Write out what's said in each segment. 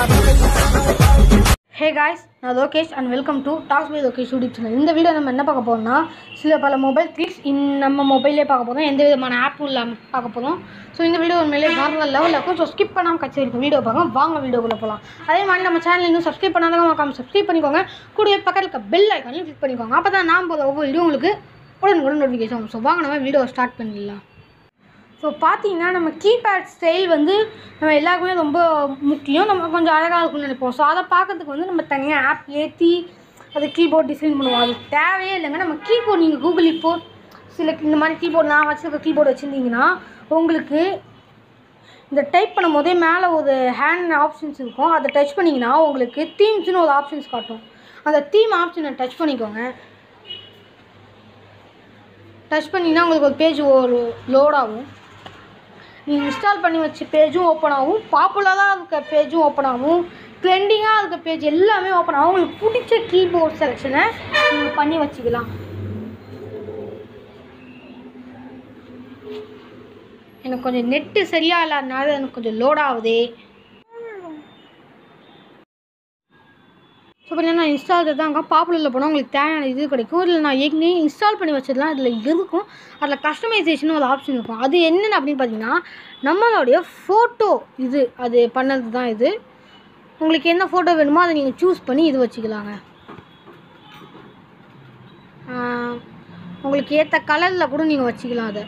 ஹே guys நான் Lokesh and welcome to talks by Lokesh YouTube channel இந்த video நம்ம என்ன பார்க்க போறோம்னா சில பல மொபைல் ட்ரிக்ஸ் இன் நம்ம மொபைலே பார்க்க போகிறோம் எந்த விதமான ஆப்பும் இல்லாமல் பார்க்க போகிறோம் ஸோ இந்த வீடியோ உண்மையிலே வேறு லெவலில் இருக்கும் ஸோ ஸ்கிப் பண்ணாமல் கட்சி இருக்கும் வீடியோ பார்க்க வாங்க வீடியோக்குள்ளே போகலாம் அதே மாதிரி நம்ம சேனல் இன்னும் சப்ஸ்கிரைப் பண்ணாதவங்க மறக்காம சப்ஸ்கிரைப் பண்ணிக்கோங்க கூடவே பக்கத்தில் இருக்க பெல் ஐக்கானையும் கிளிக் பண்ணிக்கோங்க அப்போ தான் நான் போகிற ஒவ்வொரு வீடியோ உங்களுக்கு உடனுக்குடன் நோட்டிஃபிகேஷன் வரும் ஸோ வாங்க நம்ம வீடியோ ஸ்டார்ட் பண்ணிடலாம் ஸோ பார்த்தீங்கன்னா நம்ம கீபேட் ஸ்டைல் வந்து நம்ம எல்லாருக்குமே ரொம்ப முக்கியம் நம்ம கொஞ்சம் அழகாக இருக்கும்னு நினைப்போம் ஸோ அதை பார்க்கறதுக்கு வந்து நம்ம தனியாக ஆப் ஏற்றி அது கீபோர்ட் டிசைன் பண்ணுவோம் அது தேவையே இல்லைங்க நம்ம கீபோர்ட் நீங்கள் கூகுள் இப்போ சில இந்த மாதிரி கீபோர்ட் நான் வச்சுருக்க கீபோர்டு வச்சுருந்தீங்கன்னா உங்களுக்கு இந்த டைப் பண்ணும் போதே மேலே ஒரு ஹேண்ட் ஆப்ஷன்ஸ் இருக்கும் அதை டச் பண்ணிங்கன்னா உங்களுக்கு தீம்ஸ்னு ஒரு ஆப்ஷன்ஸ் காட்டும் அந்த தீம் ஆப்ஷனை டச் பண்ணிக்கோங்க டச் பண்ணிங்கன்னா உங்களுக்கு ஒரு பேஜ் ஒரு லோட் ஆகும் நீங்கள் இன்ஸ்டால் பண்ணி வச்ச பேஜும் ஓப்பன் ஆகும் பாப்புலராக இருக்க பேஜும் ஓப்பன் ஆகும் ட்ரெண்டிங்காக இருக்க பேஜ் எல்லாமே ஓப்பன் ஆகும் உங்களுக்கு பிடிச்ச கீபோர்ட் செலெக்ஷனை நீங்கள் பண்ணி வச்சுக்கலாம் எனக்கு கொஞ்சம் நெட்டு சரியாக இல்லாதனால எனக்கு கொஞ்சம் லோட் ஆகுது ஸோ இப்போ நான் இன்ஸ்டால் தாங்க பாப்புலரில் போனால் உங்களுக்கு தேவையான இது கிடைக்கும் இதில் நான் ஏற்கனவே இன்ஸ்டால் பண்ணி வச்சதுலாம் இதில் இருக்கும் அதில் கஸ்டமைசேஷன் ஒரு ஆப்ஷன் இருக்கும் அது என்னென்னு அப்படின்னு பார்த்தீங்கன்னா நம்மளுடைய ஃபோட்டோ இது அது பண்ணது தான் இது உங்களுக்கு என்ன ஃபோட்டோ வேணுமோ அதை நீங்கள் சூஸ் பண்ணி இது வச்சுக்கலாங்க ஆஹ், உங்களுக்கு ஏற்ற கலரில் கூட நீங்கள் வச்சுக்கலாம் அதை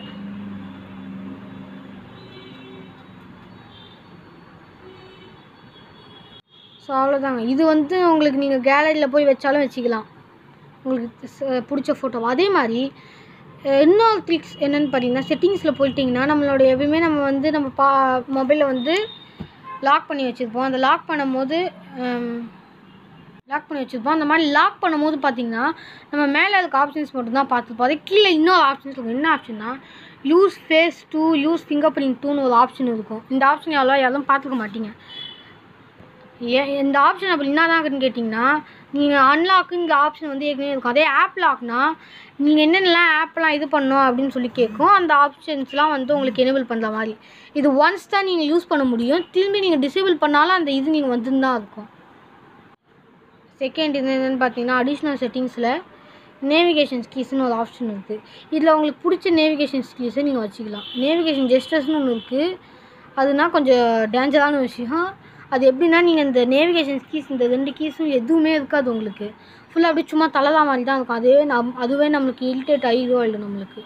ஸோ அவ்வளோதாங்க இது வந்து உங்களுக்கு நீங்கள் கேலரியில் போய் வச்சாலும் வச்சுக்கலாம் உங்களுக்கு ச- பிடிச்ச ஃபோட்டோ அதே மாதிரி அஹ், இன்னொரு ட்ரிக்ஸ் என்னென்னு பார்த்தீங்கன்னா செட்டிங்ஸில் போயிட்டிங்கன்னா நம்மளோட எப்பயுமே நம்ம வந்து நம்ம பா மொபைலில் வந்து லாக் பண்ணி வச்சுருப்போம் அந்த லாக் பண்ணும்போது லாக் பண்ணி வச்சுருப்போம் அந்த மாதிரி லாக் பண்ணும்போது பார்த்தீங்கன்னா நம்ம மேலே இருக்க ஆப்ஷன்ஸ் மட்டும்தான் பார்த்துருப்போம் அதே கீழே இன்னொரு ஆப்ஷன்ஸ் இருக்கும் என்ன ஆப்ஷன்னா use face to use fingerprint டூன்னு ஒரு ஆப்ஷன் இருக்கும் இந்த ஆப்ஷன் எவ்வளோ யாரும் பார்த்துக்க மாட்டீங்க ஏன் இந்த ஆப்ஷன் அப்படி என்ன தான் கேட்டிங்கன்னா நீங்கள் அன்லாக்குங்கிற ஆப்ஷன் வந்து ஏற்கனவே இருக்கும் அதே ஆப் லாக்னா நீங்கள் என்னென்னலாம் ஆப்லாம் இது பண்ணணும் அப்படின்னு சொல்லி கேட்கும் அந்த ஆப்ஷன்ஸ்லாம் வந்து உங்களுக்கு எனேபிள் பண்ணுற மாதிரி இது ஒன்ஸ் தான் நீங்கள் யூஸ் பண்ண முடியும் திரும்பி நீங்கள் டிசேபிள் பண்ணாலும் அந்த இது நீங்கள் வந்துன்னு தான் இருக்கும் செகண்ட் இது என்னென்னு பார்த்தீங்கன்னா அடிஷ்னல் செட்டிங்ஸில் நேவிகேஷன் கீஸ்னு ஒரு ஆப்ஷன் இருக்குது இதில் உங்களுக்கு பிடிச்ச நேவிகேஷன் கீஸை நீங்கள் வச்சுக்கலாம் நேவிகேஷன் ஜெஸ்டர்ஸ்னு ஒன்று இருக்குது அதுனா கொஞ்சம் டேஞ்சரான விஷயம் அது எப்படின்னா நீங்கள் இந்த நேவிகேஷன் கீஸ் இந்த ரெண்டு கீஸும் எதுவுமே இருக்காது உங்களுக்கு ஃபுல்லாக அப்படியே சும்மா தலதா மாதிரி தான் இருக்கும் அதுவே நம் அதுவே நம்மளுக்கு இரிட்டேட் ஆகிடும் இல்லை நம்மளுக்கு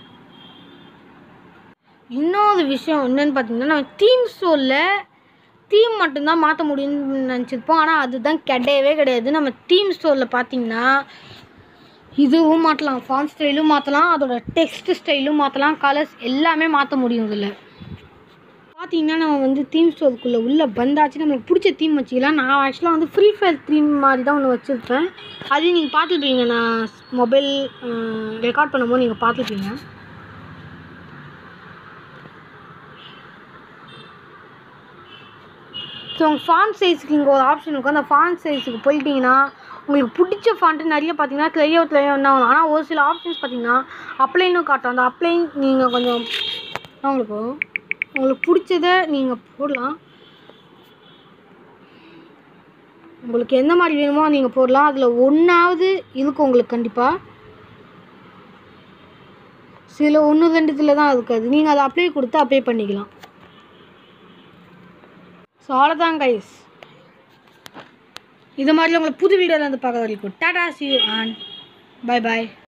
இன்னொரு விஷயம் என்னன்னு பார்த்தீங்கன்னா நம்ம தீம் ஸ்டோரில் தீம் மட்டும்தான் மாற்ற முடியும்னு நினச்சிருப்போம் ஆனால் அதுதான் கிடையவே கிடையாது நம்ம தீம் ஸ்டோரில் பார்த்தீங்கன்னா இதுவும் மாற்றலாம் ஃபான் ஸ்டைலும் மாற்றலாம் அதோட டெக்ஸ்ட் ஸ்டைலும் மாற்றலாம் கலர்ஸ் எல்லாமே மாற்ற முடியும் இதில் பார்த்தீங்கன்னா நம்ம வந்து தீம் ஸ்டோருக்குள்ளே உள்ளே வந்தாச்சு நம்மளுக்கு பிடிச்ச தீம் வச்சுக்கலாம் நான் ஆக்சுவலாக வந்து ஃப்ரீ ஃபயர் தீம் மாதிரி தான் ஒன்று வச்சுருப்பேன் அதையும் நீங்கள் பார்த்துருப்பீங்க நான் மொபைல் ரெக்கார்ட் பண்ணும்போது நீங்கள் பார்த்துருப்பீங்க ஸோ உங்கள் ஃபாண்ட் சைஸுக்கு இங்கே ஒரு ஆப்ஷன் இருக்கும் அந்த ஃபாண்ட் சைஸுக்கு போயிட்டீங்கன்னா உங்களுக்கு பிடிச்ச ஃபாண்ட்டு நிறைய பார்த்தீங்கன்னா கிளையோ கிளையோ என்ன ஆகும் ஆனால் ஒரு சில ஆப்ஷன்ஸ் பார்த்தீங்கன்னா அப்ளைனும் காட்டும் அந்த அப்ளைன் நீங்கள் கொஞ்சம் உங்களுக்கு உங்களுக்கு பிடிச்சத நீங்கள் போடலாம் உங்களுக்கு எந்த மாதிரி வேணுமோ நீங்கள் போடலாம் அதில் ஒன்றாவது இருக்கும் உங்களுக்கு கண்டிப்பாக சில ஒன்று ரெண்டு இதில் தான் இருக்காது நீங்கள் அதை அப்ளை கொடுத்து அப்ளை பண்ணிக்கலாம் ஸோ அவ்வளோதான் கைஸ் இது மாதிரி உங்களுக்கு புது வீடியோவில் வந்து பார்க்க வரைக்கும் tata see and bye bye